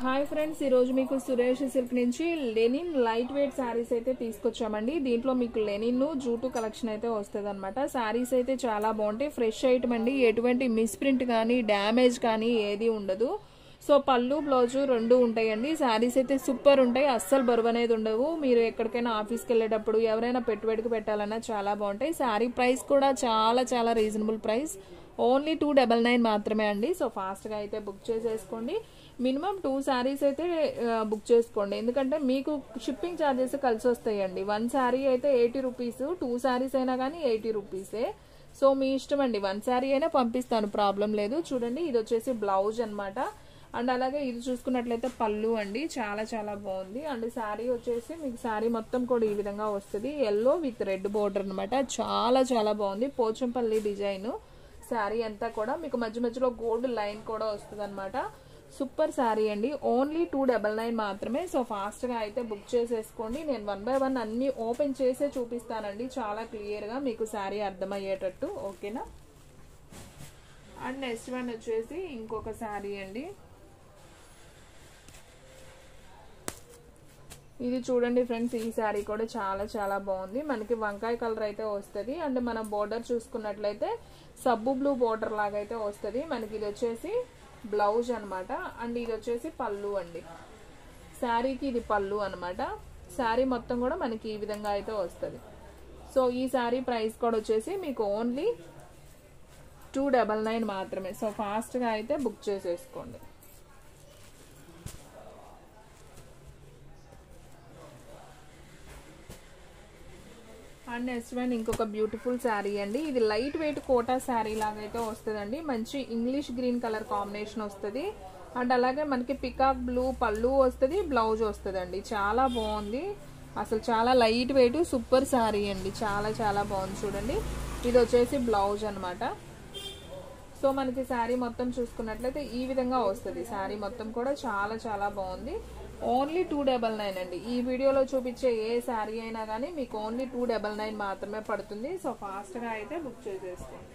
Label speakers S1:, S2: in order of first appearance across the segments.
S1: hi friends ఈరోజు మీకు Suresh silk నుంచి లెనిన్ లైట్ వెయిట్ శారీస్ అయితే తీసుకొచ్చామండి దీంట్లో మీకు లెనిన్ జూటు కలెక్షన్ అయితే వస్తుంది అనమాట శారీస్ అయితే చాలా బాగుంటాయి ఫ్రెష్ ఐటమ్ అండి ఎటువంటి మిస్ప్రింట్ కానీ డ్యామేజ్ కానీ ఏది ఉండదు సో పళ్ళు బ్లౌజు రెండు ఉంటాయండి శారీస్ అయితే సూపర్ ఉంటాయి అస్సలు బరువు అనేది ఉండవు మీరు ఎక్కడికైనా ఆఫీస్కి వెళ్ళేటప్పుడు ఎవరైనా పెట్టుబడికి పెట్టాలన్నా చాలా బాగుంటాయి శారీ ప్రైస్ కూడా చాలా చాలా reasonable price only two double nine మాత్రమే అండి సో ఫాస్ట్గా అయితే బుక్ చేసేసుకోండి మినిమం టూ శారీస్ అయితే ఆ, బుక్ చేసుకోండి ఎందుకంటే మీకు షిప్పింగ్ ఛార్జెస్ కలిసి వస్తాయండి వన్ శారీ అయితే ఎయిటీ రూపీస్ టూ శారీస్ అయినా కానీ ఎయిటీ రూపీసే సో మీ ఇష్టం అండి వన్ శారీ అయినా పంపిస్తాను ప్రాబ్లం లేదు చూడండి ఇది వచ్చేసి బ్లౌజ్ అన్నమాట అండ్ అలాగే ఇది చూసుకున్నట్లయితే పళ్ళు అండి చాలా చాలా బాగుంది అండ్ శారీ వచ్చేసి మీకు శారీ మొత్తం కూడా ఈ విధంగా వస్తుంది ఎల్లో విత్ రెడ్ బోర్డర్ అనమాట చాలా చాలా బాగుంది పోచంపల్లి డిజైన్ శారీ అంతా కూడా మీకు మధ్య మధ్యలో గోల్డ్ లైన్ కూడా వస్తుంది అనమాట సూపర్ శారీ అండి ఓన్లీ టూ డబల్ నైన్ మాత్రమే సో ఫాస్ట్గా అయితే బుక్ చేసేసుకోండి నేను వన్ బై వన్ అన్ని ఓపెన్ చేసే చూపిస్తానండి చాలా క్లియర్గా మీకు శారీ అర్థమయ్యేటట్టు ఓకేనా అండ్ నెక్స్ట్ వన్ వచ్చేసి ఇంకొక శారీ అండి ఇది చూడండి ఫ్రెండ్స్ ఈ శారీ కూడా చాలా చాలా బాగుంది మనకి వంకాయ కలర్ అయితే వస్తుంది అండ్ మన బోర్డర్ చూసుకున్నట్లయితే సబ్బు బ్లూ బోర్డర్ లాగా అయితే వస్తుంది మనకి ఇది వచ్చేసి బ్లౌజ్ అనమాట అండ్ ఇది వచ్చేసి పళ్ళు అండి శారీకి ఇది పళ్ళు అనమాట శారీ మొత్తం కూడా మనకి ఈ విధంగా అయితే వస్తుంది సో ఈ శారీ ప్రైస్ కూడా వచ్చేసి మీకు ఓన్లీ టూ డబల్ నైన్ మాత్రమే సో ఫాస్ట్గా అయితే బుక్ చేసేసుకోండి అండ్ నెక్స్ట్ వన్ ఇంకొక బ్యూటిఫుల్ శారీ అండి ఇది లైట్ వెయిట్ కోటా శారీ లాగా అయితే వస్తుందండి మంచి ఇంగ్లీష్ గ్రీన్ కలర్ కాంబినేషన్ వస్తుంది అండ్ అలాగే మనకి పికాక్ బ్లూ పళ్ళు వస్తుంది బ్లౌజ్ వస్తుందండి చాలా బాగుంది అసలు చాలా లైట్ వెయిట్ సూపర్ శారీ అండి చాలా చాలా బాగుంది చూడండి ఇది వచ్చేసి బ్లౌజ్ అనమాట సో మనకి శారీ మొత్తం చూసుకున్నట్లయితే ఈ విధంగా వస్తుంది శారీ మొత్తం కూడా చాలా చాలా బాగుంది ఓన్లీ టూ డబల్ నైన్ అండి ఈ వీడియోలో చూపించే ఏ శారీ అయినా కానీ మీకు ఓన్లీ టూ డబల్ నైన్ మాత్రమే పడుతుంది సో ఫాస్ట్గా అయితే బుక్ చేసేసుకోండి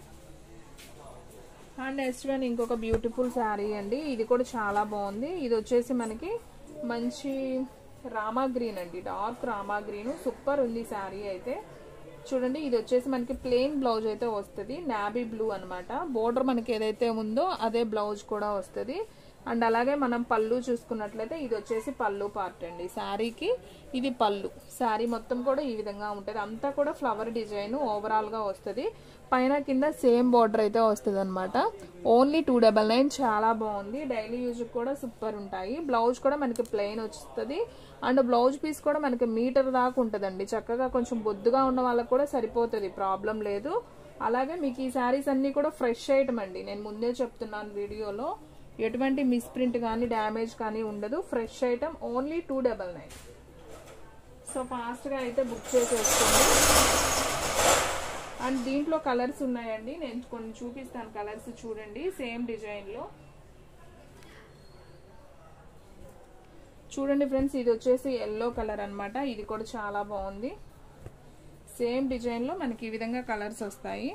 S1: అండ్ నెక్స్ట్ వన్ ఇంకొక బ్యూటిఫుల్ శారీ అండి ఇది కూడా చాలా బాగుంది ఇది వచ్చేసి మనకి మంచి రామా గ్రీన్ అండి డార్క్ రామా గ్రీన్ సూపర్ ఉంది శారీ అయితే చూడండి ఇది వచ్చేసి మనకి ప్లెయిన్ బ్లౌజ్ అయితే వస్తుంది నాబీ బ్లూ అనమాట బోర్డర్ మనకి ఏదైతే ఉందో అదే బ్లౌజ్ కూడా వస్తుంది అండ్ అలాగే మనం పళ్ళు చూసుకున్నట్లయితే ఇది వచ్చేసి పళ్ళు పార్ట్ అండి శారీకి ఇది పళ్ళు శారీ మొత్తం కూడా ఈ విధంగా ఉంటుంది అంతా కూడా ఫ్లవర్ డిజైన్ ఓవరాల్గా వస్తుంది పైన కింద సేమ్ బార్డర్ అయితే వస్తుంది అనమాట ఓన్లీ టూ డబల్ నైన్ చాలా బాగుంది డైలీ యూజ్ కూడా సూపర్ ఉంటాయి బ్లౌజ్ కూడా మనకి ప్లెయిన్ వస్తుంది అండ్ బ్లౌజ్ పీస్ కూడా మనకి మీటర్ దాకా ఉంటుందండి చక్కగా కొంచెం బొద్దుగా ఉన్న వాళ్ళకి కూడా సరిపోతుంది ప్రాబ్లం లేదు అలాగే మీకు ఈ శారీస్ అన్నీ కూడా ఫ్రెష్ ఐటమ్ అండి నేను ముందే చెప్తున్నాను వీడియోలో ఎటువంటి మిస్ప్రింట్ కానీ డ్యామేజ్ కానీ ఉండదు fresh item only two double nine so ఫాస్ట్గా అయితే బుక్ చేసేసుకోండి అండ్ దీంట్లో కలర్స్ ఉన్నాయండి నేను కొన్ని చూపిస్తాను కలర్స్ చూడండి సేమ్ డిజైన్లో చూడండి ఫ్రెండ్స్ ఇది వచ్చేసి ఎల్లో కలర్ అనమాట ఇది కూడా చాలా బాగుంది సేమ్ డిజైన్లో మనకి ఈ విధంగా కలర్స్ వస్తాయి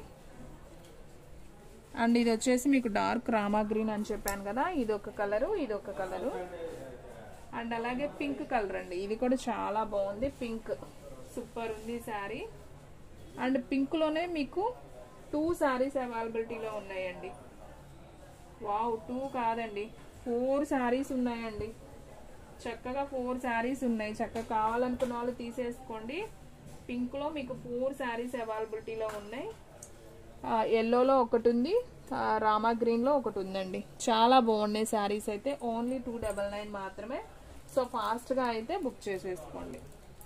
S1: అండ్ ఇది వచ్చేసి మీకు డార్క్ రామా గ్రీన్ అని చెప్పాను కదా ఇది ఒక కలరు ఇది ఒక కలరు అండ్ అలాగే పింక్ కలర్ అండి ఇది కూడా చాలా బాగుంది పింక్ సూపర్ ఉంది శారీ అండ్ పింక్లోనే మీకు టూ శారీస్ అవైలబిలిటీలో ఉన్నాయండి వావ్ టూ కాదండి ఫోర్ శారీస్ ఉన్నాయండి చక్కగా ఫోర్ శారీస్ ఉన్నాయి చక్కగా కావాలనుకున్న వాళ్ళు తీసేసుకోండి పింక్లో మీకు ఫోర్ శారీస్ అవైలబిలిటీలో ఉన్నాయి ఎల్లోలో ఒకటి ఉంది రామా గ్రీన్లో ఒకటి ఉందండి చాలా బాగున్నాయి శారీస్ అయితే ఓన్లీ టూ డబల్ నైన్ మాత్రమే సో ఫాస్ట్గా అయితే బుక్ చేసేసుకోండి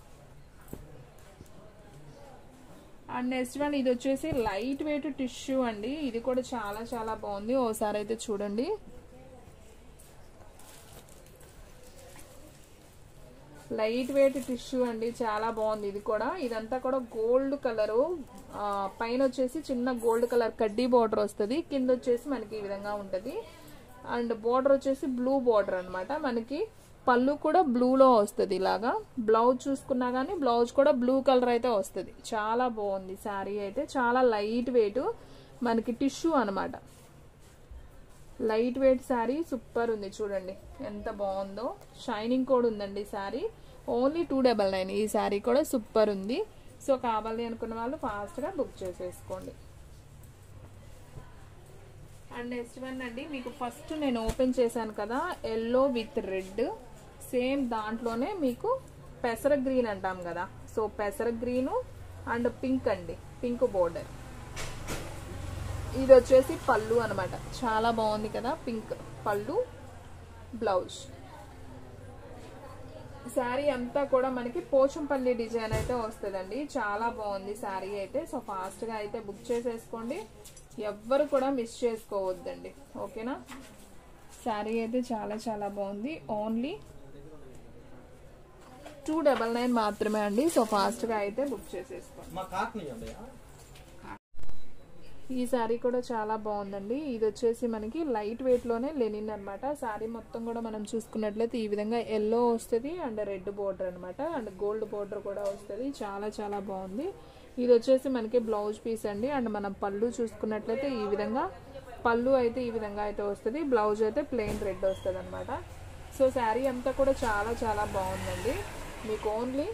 S1: అండ్ నెక్స్ట్ వన్ ఇది వచ్చేసి లైట్ వెయిట్ టిష్యూ అండి ఇది కూడా చాలా చాలా బాగుంది ఓసారి అయితే చూడండి లైట్ వెయిట్ టిష్యూ అండి చాలా బాగుంది ఇది కూడా ఇదంతా కూడా గోల్డ్ కలరు పైన వచ్చేసి చిన్న గోల్డ్ కలర్ కడ్డీ బార్డర్ వస్తుంది కింద వచ్చేసి మనకి ఈ విధంగా ఉంటుంది అండ్ బార్డర్ వచ్చేసి బ్లూ బార్డర్ అనమాట మనకి పళ్ళు కూడా బ్లూలో వస్తుంది ఇలాగా బ్లౌజ్ చూసుకున్నా కానీ బ్లౌజ్ కూడా బ్లూ కలర్ అయితే వస్తుంది చాలా బాగుంది శారీ అయితే చాలా లైట్ వెయిట్ మనకి టిష్యూ అనమాట లైట్ వెయిట్ శారీ సూపర్ ఉంది చూడండి ఎంత బాగుందో షైనింగ్ కూడా ఉందండి sari only two double nine ఈ శారీ కూడా సూపర్ ఉంది సో కావాలి అనుకున్న వాళ్ళు ఫాస్ట్గా బుక్ చేసేసుకోండి అండ్ నెక్స్ట్ వన్ అండి మీకు ఫస్ట్ నేను ఓపెన్ చేశాను కదా ఎల్లో విత్ రెడ్ సేమ్ దాంట్లోనే మీకు పెసర గ్రీన్ అంటాం కదా సో పెసర గ్రీను అండ్ పింక్ అండి పింక్ బోర్డర్ ఇది వచ్చేసి పళ్ళు అనమాట చాలా బాగుంది కదా పింక్ పళ్ళు బ్లౌజ్ శారీ అంతా కూడా మనకి పోచంపల్లి డిజైన్ అయితే వస్తుందండి చాలా బాగుంది శారీ అయితే సో ఫాస్ట్గా అయితే బుక్ చేసేసుకోండి ఎవ్వరు కూడా మిస్ చేసుకోవద్దండి ఓకేనా శారీ అయితే చాలా చాలా బాగుంది ఓన్లీ టూ డబల్ నైన్ మాత్రమే అండి సో ఫాస్ట్గా అయితే బుక్ చేసేసుకోండి
S2: మా కాటన్ ఇవ్వండి
S1: ఈ శారీ కూడా చాలా బాగుందండి ఇది వచ్చేసి మనకి లైట్ వెయిట్ లోనే లెనిన్ అనమాట శారీ మొత్తం కూడా మనం చూసుకున్నట్లయితే ఈ విధంగా ఎల్లో వస్తుంది అండ్ రెడ్ బోర్డర్ అనమాట అండ్ గోల్డ్ బోర్డర్ కూడా వస్తుంది చాలా చాలా బాగుంది ఇది వచ్చేసి మనకి బ్లౌజ్ పీస్ అండి అండ్ మనం పళ్ళు చూసుకున్నట్లయితే ఈ విధంగా పళ్ళు అయితే ఈ విధంగా అయితే వస్తుంది బ్లౌజ్ అయితే ప్లెయిన్ రెడ్ వస్తుంది అనమాట సో శారీ అంతా కూడా చాలా చాలా బాగుందండి మీకు only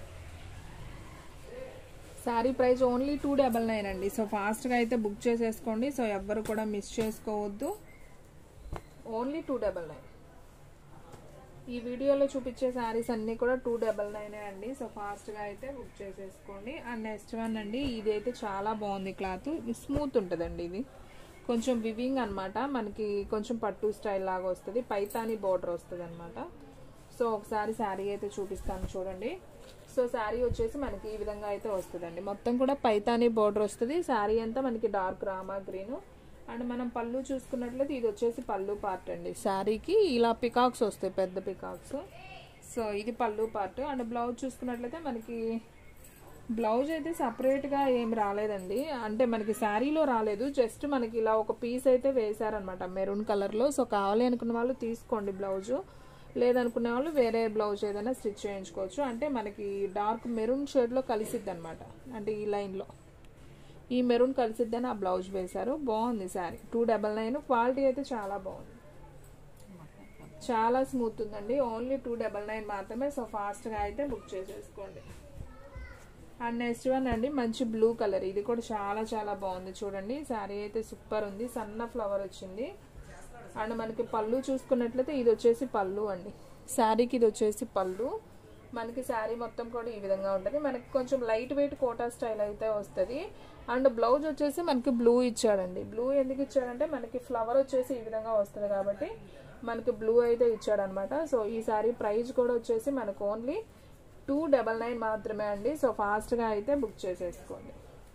S1: sari price only two double nine అండి సో ఫాస్ట్గా అయితే బుక్ చేసేసుకోండి సో ఎవ్వరు కూడా మిస్ చేసుకోవద్దు ఓన్లీ టూ డబల్ నైన్ ఈ వీడియోలో చూపించే శారీస్ అన్నీ కూడా టూ డబల్ నైనే అండి సో ఫాస్ట్గా అయితే బుక్ చేసేసుకోండి అండ్ నెక్స్ట్ వన్ అండి ఇది అయితే చాలా బాగుంది క్లాత్ స్మూత్ ఉంటుందండి ఇది కొంచెం వివింగ్ అనమాట మనకి కొంచెం పట్టు స్టైల్ లాగా వస్తుంది పైతాని బోర్డర్ వస్తుంది అనమాట సో ఒకసారి శారీ అయితే చూపిస్తాను చూడండి సో శారీ వచ్చేసి మనకి ఈ విధంగా అయితే వస్తుందండి మొత్తం కూడా పైతాని బోర్డర్ వస్తుంది శారీ అంతా మనకి డార్క్ రామా గ్రీన్ అండ్ మనం పళ్ళు చూసుకున్నట్లయితే ఇది వచ్చేసి పళ్ళు పార్ట్ అండి శారీకి ఇలా పికాక్స్ వస్తాయి పెద్ద పికాక్స్ సో ఇది పళ్ళు పార్ట్ అండ్ బ్లౌజ్ చూసుకున్నట్లయితే మనకి బ్లౌజ్ అయితే సపరేట్గా ఏం రాలేదండి అంటే మనకి శారీలో రాలేదు జస్ట్ మనకి ఇలా ఒక పీస్ అయితే వేశారనమాట మెరూన్ కలర్లో సో కావాలి అనుకున్న వాళ్ళు తీసుకోండి బ్లౌజు లేదనుకునే వాళ్ళు వేరే బ్లౌజ్ ఏదైనా స్టిచ్ చేయించుకోవచ్చు అంటే మనకి డార్క్ మెరూన్ షేడ్లో కలిసిద్ది అనమాట అంటే ఈ లైన్లో ఈ మెరూన్ కలిసిద్దని ఆ బ్లౌజ్ వేశారు బాగుంది sari two double nine quality అయితే చాలా బాగుంది చాలా స్మూత్ ఉందండి ఓన్లీ టూ డబల్ నైన్ మాత్రమే సో ఫాస్ట్గా అయితే బుక్ చేసేసుకోండి అండ్ నెక్స్ట్ వన్ అండి మంచి బ్లూ కలర్ ఇది కూడా చాలా చాలా బాగుంది చూడండి శారీ అయితే సూపర్ ఉంది సన్న ఫ్లవర్ వచ్చింది అండ్ మనకి పళ్ళు చూసుకున్నట్లయితే ఇది వచ్చేసి పళ్ళు అండి శారీకి ఇది వచ్చేసి పళ్ళు మనకి శారీ మొత్తం కూడా ఈ విధంగా ఉంటుంది మనకి కొంచెం లైట్ వెయిట్ కోటా స్టైల్ అయితే వస్తుంది అండ్ బ్లౌజ్ వచ్చేసి మనకి బ్లూ ఇచ్చాడండి బ్లూ ఎందుకు ఇచ్చాడంటే మనకి ఫ్లవర్ వచ్చేసి ఈ విధంగా వస్తుంది కాబట్టి మనకి బ్లూ అయితే ఇచ్చాడనమాట సో ఈ శారీ ప్రైస్ కూడా వచ్చేసి మనకు ఓన్లీ టూ డబల్ నైన్ మాత్రమే అండి సో ఫాస్ట్గా అయితే బుక్ చేసేసుకోండి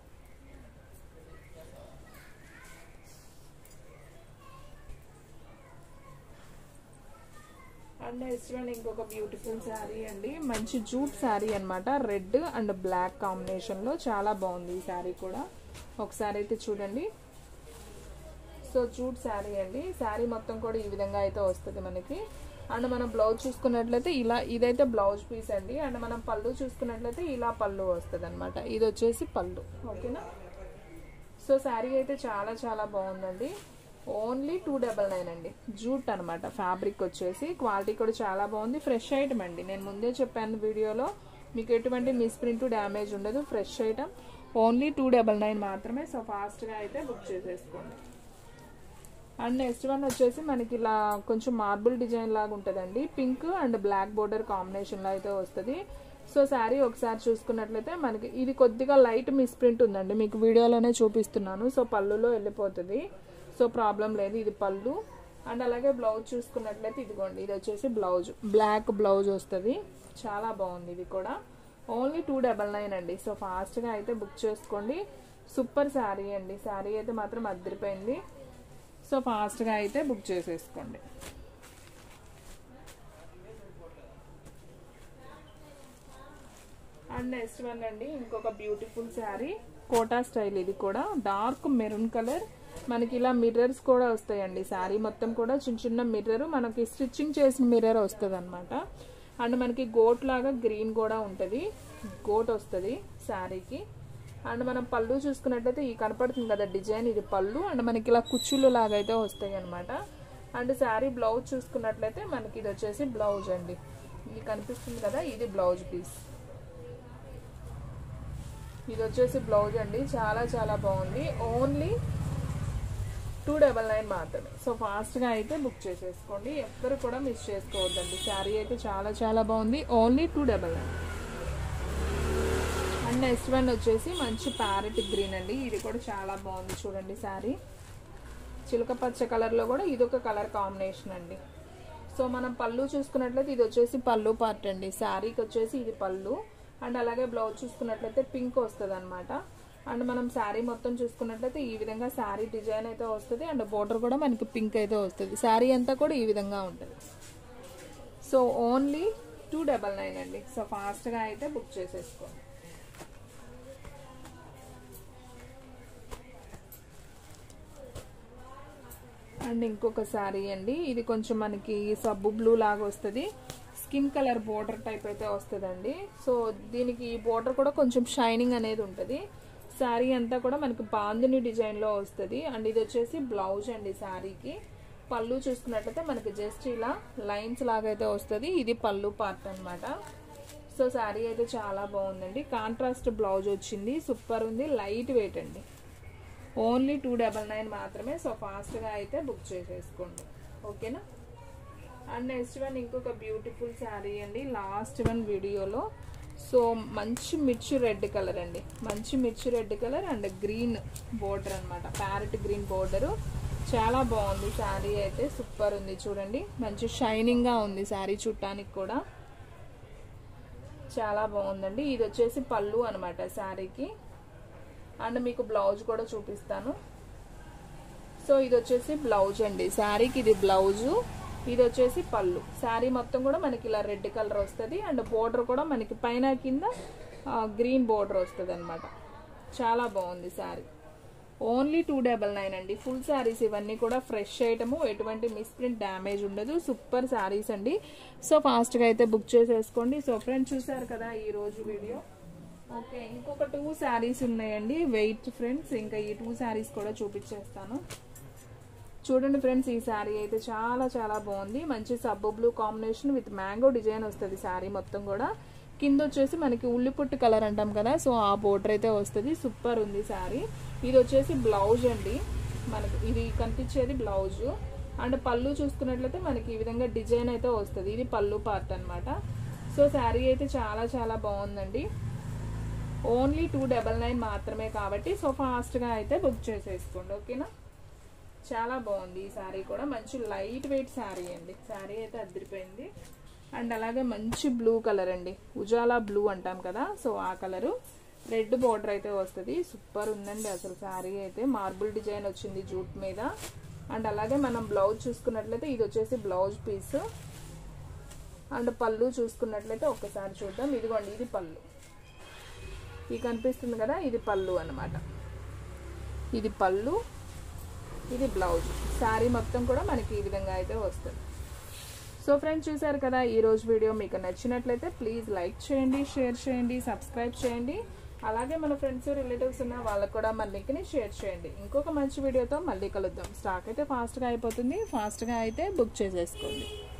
S1: అండ్ నెక్స్ట్ వన్ ఇంకొక బ్యూటిఫుల్ శారీ అండి మంచి జూట్ శారీ అనమాట రెడ్ అండ్ బ్లాక్ కాంబినేషన్లో చాలా బాగుంది ఈ శారీ కూడా ఒకసారి అయితే చూడండి సో జూట్ శారీ అండి శారీ మొత్తం కూడా ఈ విధంగా అయితే వస్తుంది మనకి అండ్ మనం బ్లౌజ్ చూసుకున్నట్లయితే ఇలా ఇదైతే బ్లౌజ్ పీస్ అండి అండ్ మనం పళ్ళు చూసుకున్నట్లయితే ఇలా పళ్ళు వస్తుంది అనమాట ఇది వచ్చేసి పళ్ళు ఓకేనా సో శారీ అయితే చాలా చాలా బాగుందండి ఓన్లీ టూ డబల్ నైన్ అండి జూట్ అనమాట ఫ్యాబ్రిక్ వచ్చేసి క్వాలిటీ కూడా చాలా బాగుంది ఫ్రెష్ ఐటమ్ అండి నేను ముందే చెప్పాను వీడియోలో మీకు ఎటువంటి మిస్ప్రింట్ డ్యామేజ్ ఉండదు fresh item only two double nine మాత్రమే సో ఫాస్ట్గా అయితే బుక్ చేసేసుకోండి అండ్ నెక్స్ట్ వన్ వచ్చేసి మనకి ఇలా కొంచెం మార్బుల్ డిజైన్ లాగా ఉంటుందండి పింక్ అండ్ బ్లాక్ బోర్డర్ కాంబినేషన్లో అయితే వస్తుంది సో శారీ ఒకసారి చూసుకున్నట్లయితే మనకి ఇది కొద్దిగా లైట్ మిస్ప్రింట్ ఉందండి మీకు వీడియోలోనే చూపిస్తున్నాను సో పళ్ళులో వెళ్ళిపోతుంది సో ప్రాబ్లం లేదు ఇది పళ్ళు అండ్ అలాగే బ్లౌజ్ చూసుకున్నట్లయితే ఇదిగోండి ఇది వచ్చేసి బ్లౌజ్ బ్లాక్ బ్లౌజ్ వస్తుంది చాలా బాగుంది ఇది కూడా ఓన్లీ టూ డబల్ నైన్ అండి సో ఫాస్ట్గా అయితే బుక్ చేసుకోండి సూపర్ శారీ అండి శారీ అయితే మాత్రం అద్దరిపోయింది సో ఫాస్ట్గా అయితే బుక్ చేసేసుకోండి అండ్ నెక్స్ట్ వన్ అండి ఇంకొక బ్యూటిఫుల్ శారీ కోటా స్టైల్ ఇది కూడా డార్క్ మెరూన్ కలర్ మనకి ఇలా మిర్రర్స్ కూడా వస్తాయండి శారీ మొత్తం కూడా చిన్న చిన్న మిర్రర్ మనకి స్టిచ్చింగ్ చేసిన మిర్రర్ వస్తుంది అనమాట అండ్ మనకి గోట్ లాగా గ్రీన్ కూడా ఉంటుంది గోట్ వస్తుంది శారీకి అండ్ మనం పళ్ళు చూసుకున్నట్లయితే ఈ కనపడుతుంది కదా డిజైన్ ఇది పళ్ళు అండ్ మనకి ఇలా కుచ్చులు లాగా అయితే వస్తాయి అనమాట అండ్ శారీ బ్లౌజ్ చూసుకున్నట్లయితే మనకి ఇది వచ్చేసి బ్లౌజ్ అండి ఇది కనిపిస్తుంది కదా ఇది బ్లౌజ్ పీస్ ఇది వచ్చేసి బ్లౌజ్ అండి చాలా చాలా బాగుంది ఓన్లీ టూ డబల్ నైన్ మాత్రమే సో ఫాస్ట్గా అయితే బుక్ చేసేసుకోండి ఎవ్వరు కూడా మిస్ చేసుకోవద్దండి శారీ అయితే చాలా చాలా బాగుంది only two double nine and next one వచ్చేసి మంచి ప్యారెట్ గ్రీన్ అండి ఇది కూడా చాలా బాగుంది చూడండి శారీ చిలక పచ్చ కలర్లో కూడా ఇది ఒక కలర్ కాంబినేషన్ అండి సో మనం పళ్ళు చూసుకున్నట్లయితే ఇది వచ్చేసి పళ్ళు పార్ట్ అండి శారీకి వచ్చేసి ఇది పళ్ళు అండ్ అలాగే బ్లౌజ్ చూసుకున్నట్లయితే పింక్ వస్తుంది అనమాట అండ్ మనం శారీ మొత్తం చూసుకున్నట్లయితే ఈ విధంగా శారీ డిజైన్ అయితే వస్తుంది అండ్ బోర్డర్ కూడా మనకి పింక్ అయితే వస్తుంది శారీ అంతా కూడా ఈ విధంగా ఉంటుంది so only two double nine అండి సో ఫాస్ట్గా అయితే బుక్ చేసేసుకోండి అండ్ ఇంకొక శారీ అండి ఇది కొంచెం మనకి సబ్బు బ్లూ లాగా వస్తుంది స్కిన్ కలర్ బోర్డర్ టైప్ అయితే వస్తుందండి సో దీనికి ఈ బోర్డర్ కూడా కొంచెం షైనింగ్ అనేది ఉంటుంది శారీ అంతా కూడా మనకి బాందిని డిజైన్లో వస్తుంది అండ్ ఇది వచ్చేసి బ్లౌజ్ అండి శారీకి పళ్ళు చూసుకున్నట్లయితే మనకి జస్ట్ ఇలా లైన్స్ లాగా అయితే వస్తుంది ఇది పళ్ళు పార్ట్ అనమాట సో శారీ అయితే చాలా బాగుందండి కాంట్రాస్ట్ బ్లౌజ్ వచ్చింది సూపర్ ఉంది లైట్ వెయిట్ అండి ఓన్లీ టూ డబల్ నైన్ మాత్రమే సో ఫాస్ట్గా అయితే బుక్ చేసేసుకోండి ఓకేనా అండ్ నెక్స్ట్ వన్ ఇంకొక బ్యూటిఫుల్ శారీ అండి లాస్ట్ వన్ వీడియోలో సో మంచి మిర్చి రెడ్ కలర్ అండి మంచి మిర్చి red colour and green border అనమాట ప్యారెట్ గ్రీన్ బోర్డరు చాలా బాగుంది శారీ అయితే సూపర్ ఉంది చూడండి మంచి షైనింగ్గా ఉంది శారీ చుట్టానికి కూడా చాలా బాగుందండి ఇది వచ్చేసి పళ్ళు అనమాట శారీకి అండ్ మీకు బ్లౌజ్ కూడా చూపిస్తాను సో ఇది వచ్చేసి బ్లౌజ్ అండి శారీకి ఇది బ్లౌజు ఇది వచ్చేసి పళ్ళు శారీ మొత్తం కూడా మనకి ఇలా రెడ్ కలర్ వస్తుంది అండ్ బోర్డర్ కూడా మనకి పైన కింద గ్రీన్ బోర్డర్ వస్తుంది అనమాట చాలా బాగుంది sari only two double nine అండి ఫుల్ శారీస్ ఇవన్నీ కూడా ఫ్రెష్ ఐటము ఎటువంటి మిస్ప్రింట్ డ్యామేజ్ ఉండదు సూపర్ శారీస్ అండి సో ఫాస్ట్గా అయితే బుక్ చేసేసుకోండి సో ఫ్రెండ్స్ చూసారు కదా ఈ రోజు వీడియో ఓకే ఇంకొక టూ శారీస్ ఉన్నాయండి వెయిట్ ఫ్రెండ్స్ ఇంకా ఈ టూ శారీస్ కూడా చూపించేస్తాను చూడండి ఫ్రెండ్స్ ఈ శారీ అయితే చాలా చాలా బాగుంది మంచి సబ్బు blue combination with mango design వస్తుంది శారీ మొత్తం కూడా కింద వచ్చేసి మనకి ఉల్లిపుట్టు కలర్ అంటాం కదా సో ఆ బోర్డర్ అయితే వస్తుంది సూపర్ ఉంది శారీ ఇది వచ్చేసి బ్లౌజ్ అండి మనకి ఇది కనిపించేది బ్లౌజ్ అండ్ పళ్ళు చూసుకున్నట్లయితే మనకి ఈ విధంగా డిజైన్ అయితే వస్తుంది ఇది పళ్ళు పార్ట్ అనమాట సో శారీ అయితే చాలా చాలా బాగుందండి ఓన్లీ టూ డబల్ నైన్ మాత్రమే కాబట్టి సో ఫాస్ట్గా అయితే బుక్ చేసేసుకోండి ఓకేనా చాలా బాగుంది ఈ శారీ కూడా మంచి లైట్ వెయిట్ శారీ అండి శారీ అయితే అదిరిపోయింది అండ్ అలాగే మంచి బ్లూ కలర్ అండి ఉజాలా బ్లూ అంటాం కదా సో ఆ కలరు రెడ్ బార్డర్ అయితే వస్తుంది సూపర్ ఉందండి అసలు శారీ అయితే మార్బుల్ డిజైన్ వచ్చింది జూట్ మీద అండ్ అలాగే మనం బ్లౌజ్ చూసుకున్నట్లయితే ఇది వచ్చేసి బ్లౌజ్ పీస్ అండ్ పళ్ళు చూసుకున్నట్లయితే ఒక్కసారి చూద్దాం ఇదిగోండి ఇది పళ్ళు ఇది కనిపిస్తుంది కదా ఇది పళ్ళు అనమాట ఇది పళ్ళు ఇది బ్లౌజ్ శారీ మొత్తం కూడా మనకి ఈ విధంగా అయితే వస్తుంది సో ఫ్రెండ్స్ చూసారు కదా ఈ రోజు వీడియో మీకు నచ్చినట్లయితే ప్లీజ్ లైక్ చేయండి షేర్ చేయండి సబ్స్క్రైబ్ చేయండి అలాగే మన ఫ్రెండ్స్ రిలేటివ్స్ ఉన్న వాళ్ళకు కూడా మన లింక్ని షేర్ చేయండి ఇంకొక మంచి వీడియోతో మళ్ళీ కలుద్దాం స్టాక్ అయితే ఫాస్ట్గా అయిపోతుంది ఫాస్ట్గా అయితే బుక్ చేసేసుకోండి